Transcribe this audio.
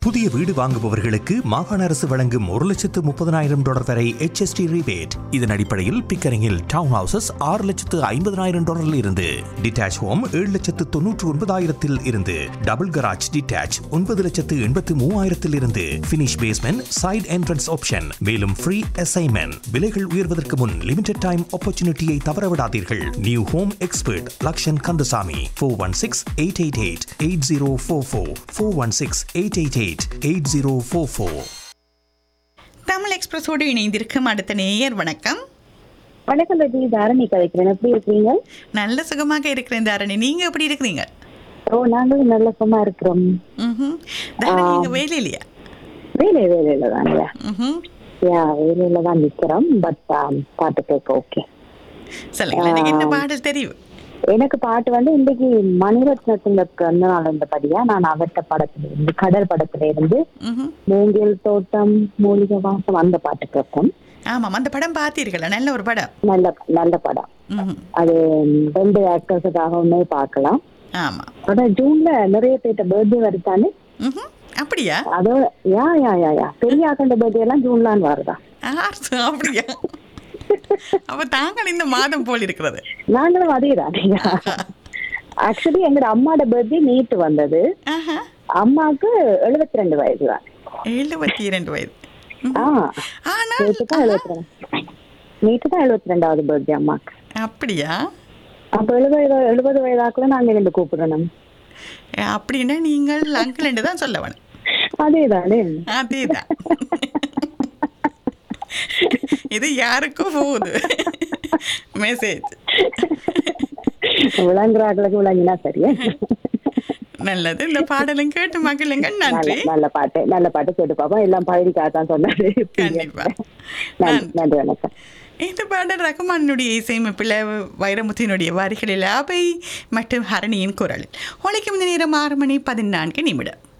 புதிய வீடு வாங்குபவர்களுக்கு மாகாண அரசு வழங்கும் ஒரு லட்சத்து முப்பதனாயிரம் டாலர் வரை HST rebate இதன் அடிப்படையில் பிக்கரிங்கில் டவுன் ஹவுசஸ் ஆறு லட்சத்து ஐம்பதனாயிரம் டாலரில் இருந்து டிட்டாச் ஹோம் ஏழு லட்சத்து தொன்னூற்று ஒன்பதாயிரத்தில் இருந்து டபுள் கராஜ் டிட்டாச் ஒன்பது லட்சத்து எண்பத்து மூவாயிரத்தில் இருந்து finish basement side entrance option மேலும் ஃப்ரீ அசைன்மெண்ட் விலைகள் உயர்வதற்கு முன் லிமிடெட் டைம் ஆப்பர்ச்சுனிட்டியை தவறவிடாதீர்கள் new home expert Lakshan Kandasamy four one six eight eight eight eight zero four four four one six eight eight eight eight zero four four Tamil எக்ஸ்பிரஸோடு இணைந்திருக்கும் அடுத்த நேயர் வணக்கம் வணக்கம் ரஜினி தாரணி கதைக்கிறேன் எப்படி இருக்கீங்க நல்ல சுகமாக இருக்கிறேன் தாரணி நீங்க எப்படி இருக்கிறீங்க ஓ நாங்களும் நல்ல சும்மா இருக்கிறோம் ம்ஹும். தாரணி நீங்க வேலையிலையா வேலை வேலையில தாங்க ம்ஹும். யா வேலையில தான் நிக்கிறோம் பட் பாட்டு கேட்க ஓகே சொல்லுங்க எனக்கு என்ன பாடல் தெரியும் எனக்கு பாட்டு வந்து இன்னைக்கு மணிரத்னத்துல பிறந்த நாள் இருந்தபடியா நான் அவர்த்த படத்துல இருந்து கடல் படத்துல இருந்து ம்ஹும். மூங்கில் தோட்டம் மூலிகை வாசம் அந்த பாட்டு கேட்கும் ஆமாம் அந்த படம் பார்த்தீர்களா நல்ல ஒரு படம் நல்ல நல்ல படம் ம்ஹும். அது ரெண்டு ஆக்டர்ஸுக்காகவுமே பார்க்கலாம் ஆமாம் ஆனா ஜூன்ல நிறைய பேர்ட்ட பர்த்டே வருதானே ம்ஹும். அப்படியா அதோட யா யா யா யா பெரிய ஆக்கண்ட பர்த்டே எல்லாம் ஜூன்லான்னு வருதா ஆ, அப்படியா அப்ப தாங்கள் இந்த மாதம் போல் இருக்கிறது நாங்களும் அதேதான் ஆக்சுவலி எங்களோட அம்மாவோட பர்த்டே நேற்று வந்தது ஆஹா. அம்மாவுக்கு எழுபத்தி ரெண்டு வயசு தான் எழுபத்தி இரண்டு வயது ஆ ஆனால் நேற்று தான் எழுபத்தி ரெண்டு நேற்று தான் எழுபத்தி ரெண்டாவது பர்த்டே அம்மாக்கு அப்படியா அப்ப எழுபது எழுபது வயதாக்குள்ள நாங்க ரெண்டு கூப்பிடணும் அப்படின்னா நீங்கள் அங்கிள் என்று தான் சொல்ல வேணும் அதேதானே அதேதான் இது யாருக்கும் போகுது மெசேஜ் விளங்குறாங்களுக்கு விளங்கினா சரியா நல்லது இந்த பாடலும் கேட்டு மகிழுங்க நன்றி நல்ல நல்ல பாட்டு நல்ல பாட்டு கேட்டு பாப்போம் எல்லாம் பகுதிக்காக தான் சொன்னாரு கண்டிப்பா. நன்றி நன்றி வணக்கம் இந்த பாடல் ரகுமானுடைய இசையமைப்பில் வைரமுத்தினுடைய வரிகளில் அவை மற்றும் ஹரணியின் குரல் ஒழிக்கும் நேரம் ஆறு மணி பதினான்கு நிமிடம்